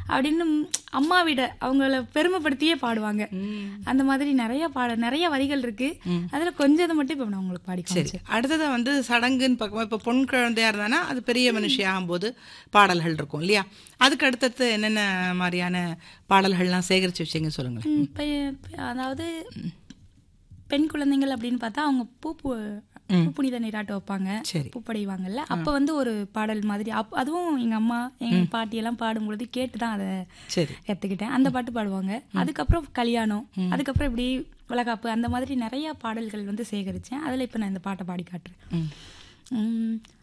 அப்படின்னு அம்மா விட அவங்கள பெருமைப்படுத்தியே பாடுவாங்க அந்த மாதிரி நிறைய பாட நிறைய வரிகள் இருக்கு அதுல கொஞ்சத்தை மட்டும் இப்ப நான் உங்களுக்கு பாடி சரி அடுத்தது வந்து சடங்குன்னு பார்க்கும்போது இப்போ பொன் குழந்தையா இருந்தானா அது பெரிய மனுஷி ஆகும்போது பாடல்கள் இருக்கும் இல்லையா அதுக்கு அடுத்தடுத்து என்னென்ன மாதிரியான பாடல்கள்லாம் சேகரிச்சு வச்சீங்கன்னு சொல்லுங்களேன் ம், இப்ப இப்ப அதாவது பெண் குழந்தைகள் அப்படின்னு பார்த்தா அவங்க பூ பூ பூ புனித நீராட்டம் வைப்பாங்க சரி. பூப்படைவாங்கல்ல அப்ப வந்து ஒரு பாடல் மாதிரி அப் அதுவும் எங்க அம்மா எங்க பாட்டி எல்லாம் பாடும்பொழுது கேட்டு தான் அதை சரி கத்துக்கிட்டேன் அந்த பாட்டு பாடுவாங்க அதுக்கப்புறம் கல்யாணம் அதுக்கப்புறம் இப்படி வளகாப்பு அந்த மாதிரி நிறைய பாடல்கள் வந்து சேகரிச்சேன் அதுல இப்ப நான் இந்த பாட்டை பாடி காட்டுறேன் ம். உம்,